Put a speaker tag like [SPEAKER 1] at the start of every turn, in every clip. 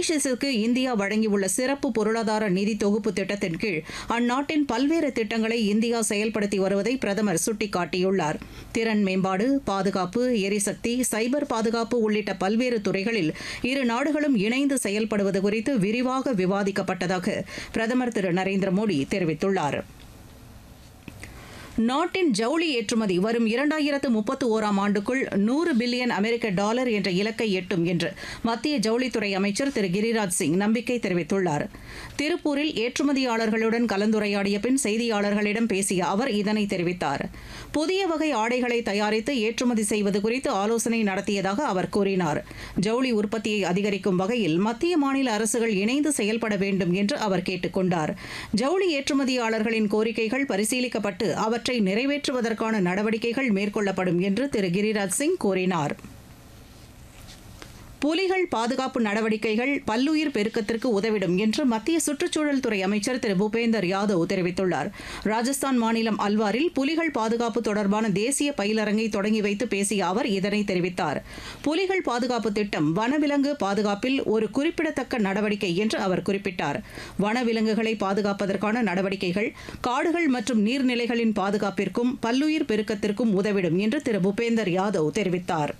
[SPEAKER 1] மொரீஷியஸுக்கு India வழங்கியுள்ள சிறப்பு பொருளாதார நிதி தொகுப்பு திட்டத்தின் கீழ் அந்நாட்டின் பல்வேறு திட்டங்களை இந்தியா செயல்படுத்தி வருவதை பிரதமர் சுட்டிக்காட்டியுள்ளார் திறன் மேம்பாடு பாதுகாப்பு எரிசக்தி சைபர் பாதுகாப்பு உள்ளிட்ட பல்வேறு துறைகளில் இரு நாடுகளும் இணைந்து செயல்படுவது குறித்து விரிவாக விவாதிக்கப்பட்டதாக பிரதமர் திரு நரேந்திர மோடி தெரிவித்துள்ளார் நாட்டின் ஜவுளி ஏற்றுமதி வரும் இரண்டாயிரத்து முப்பத்து ஓராம் ஆண்டுக்குள் நூறு பில்லியன் அமெரிக்க டாலர் என்ற இலக்கை எட்டும் என்று மத்திய ஜவுளித்துறை அமைச்சர் திரு கிரிராஜ் சிங் நம்பிக்கை தெரிவித்துள்ளார் திருப்பூரில் ஏற்றுமதியாளர்களுடன் கலந்துரையாடிய பின் செய்தியாளர்களிடம் பேசிய அவர் இதனை தெரிவித்தார் புதிய வகை ஆடைகளை தயாரித்து ஏற்றுமதி செய்வது குறித்து ஆலோசனை நடத்தியதாக அவர் கூறினார் ஜவுளி உற்பத்தியை அதிகரிக்கும் வகையில் மத்திய மாநில அரசுகள் இணைந்து செயல்பட வேண்டும் என்று அவர் கேட்டுக் கொண்டார் ஜவுளி ஏற்றுமதியாளர்களின் கோரிக்கைகள் பரிசீலிக்கப்பட்டு அவற்றை நிறைவேற்றுவதற்கான நடவடிக்கைகள் மேற்கொள்ளப்படும் என்று திரு கிரிராஜ் சிங் கூறினார் புலிகள் பாதுகாப்பு நடவடிக்கைகள் பல்லுயிர் பெருக்கத்திற்கு உதவிடும் என்று மத்திய சுற்றுச்சூழல் துறை அமைச்சர் திரு பூபேந்தர் யாதவ் தெரிவித்துள்ளார் ராஜஸ்தான் மாநிலம் அல்வாரில் புலிகள் பாதுகாப்பு தொடர்பான தேசிய பயிலரங்கை தொடங்கி வைத்து பேசிய அவர் இதனை தெரிவித்தார் புலிகள் பாதுகாப்பு திட்டம் வனவிலங்கு பாதுகாப்பில் ஒரு குறிப்பிடத்தக்க நடவடிக்கை என்று அவர் குறிப்பிட்டார் வனவிலங்குகளை பாதுகாப்பதற்கான நடவடிக்கைகள் காடுகள் மற்றும் நீர்நிலைகளின் பாதுகாப்பிற்கும் பல்லுயிர் பெருக்கத்திற்கும் உதவிடும் என்று திரு பூபேந்தர் யாதவ் தெரிவித்தார்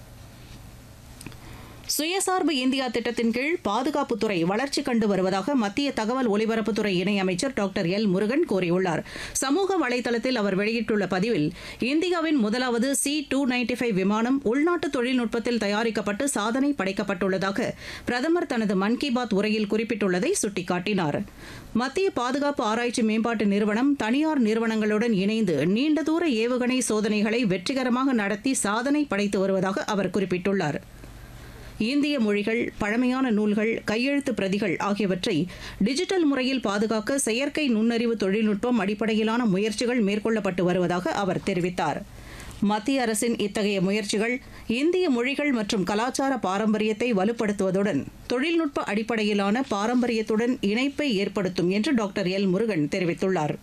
[SPEAKER 1] சுயசார்பு இந்தியா திட்டத்தின் கீழ் பாதுகாப்புத்துறை வளர்ச்சி கண்டு வருவதாக மத்திய தகவல் ஒலிபரப்புத்துறை இணையமைச்சர் டாக்டர் எல் முருகன் கூறியுள்ளார் சமூக வலைதளத்தில் அவர் வெளியிட்டுள்ள பதிவில் இந்தியாவின் முதலாவது சி டூ நைன்டி ஃபைவ் விமானம் உள்நாட்டு தொழில்நுட்பத்தில் தயாரிக்கப்பட்டு சாதனை படைக்கப்பட்டுள்ளதாக பிரதமர் தனது மன் கி பாத் உரையில் குறிப்பிட்டுள்ளதை சுட்டிக்காட்டினார் மத்திய பாதுகாப்பு ஆராய்ச்சி மேம்பாட்டு நிறுவனம் தனியார் நிறுவனங்களுடன் இணைந்து நீண்ட தூர ஏவுகணை சோதனைகளை வெற்றிகரமாக நடத்தி சாதனை படைத்து வருவதாக அவர் குறிப்பிட்டுள்ளார் இந்திய மொழிகள் பழமையான நூல்கள் கையெழுத்து பிரதிகள் ஆகியவற்றை டிஜிட்டல் முறையில் பாதுகாக்க செயற்கை நுண்ணறிவு தொழில்நுட்பம் அடிப்படையிலான முயற்சிகள் மேற்கொள்ளப்பட்டு வருவதாக அவர் தெரிவித்தார் மத்திய அரசின் இத்தகைய முயற்சிகள் இந்திய மொழிகள் மற்றும் கலாச்சார பாரம்பரியத்தை வலுப்படுத்துவதுடன் தொழில்நுட்ப அடிப்படையிலான பாரம்பரியத்துடன் இணைப்பை ஏற்படுத்தும் என்று டாக்டர் எல் முருகன் தெரிவித்துள்ளார்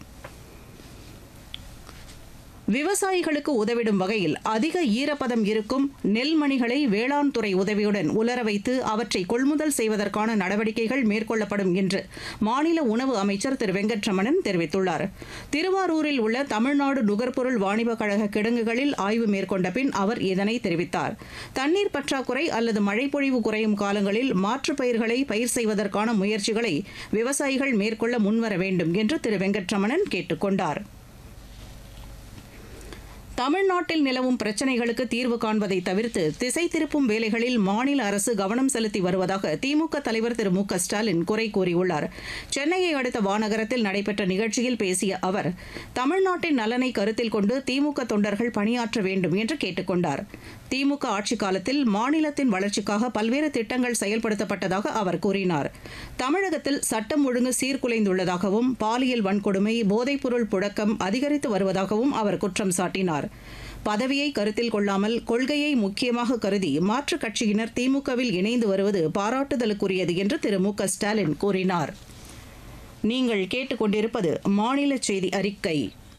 [SPEAKER 1] விவசாயிகளுக்கு உதவிடும் வகையில் அதிக ஈரப்பதம் இருக்கும் நெல்மணிகளை வேளாண் துறை உதவியுடன் உலர வைத்து அவற்றை கொள்முதல் செய்வதற்கான நடவடிக்கைகள் மேற்கொள்ளப்படும் என்று மாநில உணவு அமைச்சர் திரு வெங்கட்ரமணன் தெரிவித்துள்ளார் திருவாரூரில் உள்ள தமிழ்நாடு நுகர்பொருள் வாணிப கழக கிடங்குகளில் ஆய்வு மேற்கொண்ட பின் அவர் இதனை தெரிவித்தார் தண்ணீர் பற்றாக்குறை அல்லது மழைப்பொழிவு குறையும் காலங்களில் மாற்றுப் பயிர்களை பயிர் செய்வதற்கான முயற்சிகளை விவசாயிகள் மேற்கொள்ள முன்வர வேண்டும் என்று திரு வெங்கட்ரமணன் கேட்டுக் கொண்டார் தமிழ்நாட்டில் நிலவும் பிரச்சினைகளுக்கு தீர்வு காண்பதை தவிர்த்து திசை திருப்பும் வேலைகளில் மாநில அரசு கவனம் செலுத்தி வருவதாக திமுக தலைவர் திரு மு க ஸ்டாலின் குறை கூறியுள்ளார் சென்னையை அடுத்த வானகரத்தில் நடைபெற்ற நிகழ்ச்சியில் பேசிய அவர் தமிழ்நாட்டின் நலனை கருத்தில் கொண்டு திமுக தொண்டர்கள் பணியாற்ற வேண்டும் என்று கேட்டுக்கொண்டார் திமுக ஆட்சிக் காலத்தில் மாநிலத்தின் வளர்ச்சிக்காக பல்வேறு திட்டங்கள் செயல்படுத்தப்பட்டதாக அவர் கூறினார் தமிழகத்தில் சட்டம் ஒழுங்கு சீர்குலைந்துள்ளதாகவும் பாலியல் வன்கொடுமை போதைப்பொருள் புழக்கம் அதிகரித்து வருவதாகவும் அவர் குற்றம் சாட்டினார் பதவியை கருத்தில் கொள்ளாமல் கொள்கையை முக்கியமாக கருதி மாற்றுக் கட்சியினர் திமுகவில் இணைந்து வருவது பாராட்டுதலுக்குரியது என்று திரு மு க ஸ்டாலின் கூறினார் நீங்கள் கேட்டுக்கொண்டிருப்பது மாநில செய்தி அறிக்கை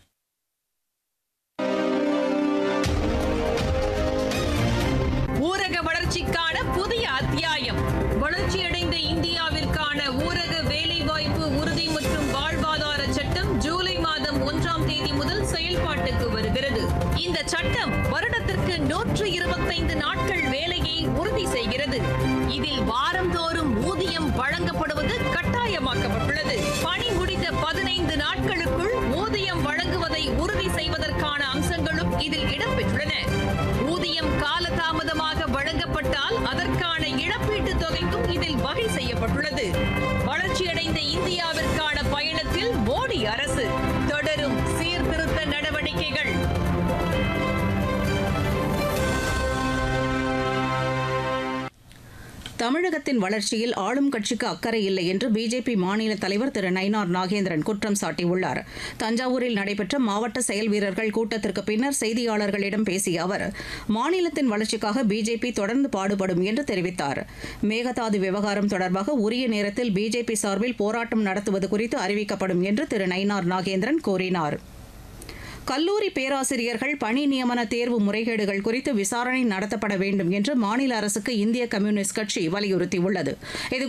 [SPEAKER 2] ஊரக வளர்ச்சிக்கான புதிய அத்தியாயம் வளர்ச்சியடைந்த இந்தியாவிற்கான ஊரக வேலைவாய்ப்பு உறுதி மற்றும் வாழ்வாதார சட்டம் ஜூலை மாதம் ஒன்றாம் தேதி முதல் செயல்பாட்டுக்கு வருகிறது இந்த சட்டம் வருடத்திற்கு நூற்று இருபத்தைந்து நாட்கள் வேலையை உறுதி செய்கிறது இதில் வாரந்தோறும் ஊதியம் வழங்கப்படுவது கட்டாயமாக்கப்பட்டுள்ளது பணி முடிந்த பதினைந்து நாட்களுக்குள் ஊதியம் வழங்குவதை உறுதி செய்வதற்கான அம்சங்களும் இதில் இடம்பெற்றுள்ளன ஊதியம் காலதாமதமாக வழங்கப்பட்டால் அதற்கான இழப்பீட்டுத் தொகைக்கும் இதில் வகை செய்யப்பட்டுள்ளது வளர்ச்சியடைந்த இந்தியாவிற்கான பயணத்தில் மோடி அரசு தொடரும் சீர்திருத்த நடவடிக்கைகள்
[SPEAKER 1] தமிழகத்தின் வளர்ச்சியில் ஆளும் கட்சிக்கு அக்கறை இல்லை என்று பிஜேபி மாநில தலைவர் திரு நயினார் நாகேந்திரன் குற்றம் சாட்டியுள்ளார் தஞ்சாவூரில் நடைபெற்ற மாவட்ட செயல் வீரர்கள் கூட்டத்திற்கு பின்னர் செய்தியாளர்களிடம் பேசிய அவர் மாநிலத்தின் வளர்ச்சிக்காக பிஜேபி தொடர்ந்து பாடுபடும் என்று தெரிவித்தார் மேகதாது விவகாரம் தொடர்பாக உரிய நேரத்தில் பிஜேபி சார்பில் போராட்டம் நடத்துவது குறித்து அறிவிக்கப்படும் என்று திரு நயினார் நாகேந்திரன் கூறினார் கல்லூரி பேராசிரியர்கள் பணி நியமன தேர்வு முறைகேடுகள் குறித்து விசாரணை நடத்தப்பட வேண்டும் என்று மாநில அரசுக்கு இந்திய கம்யூனிஸ்ட் கட்சி வலியுறுத்தியுள்ளது இது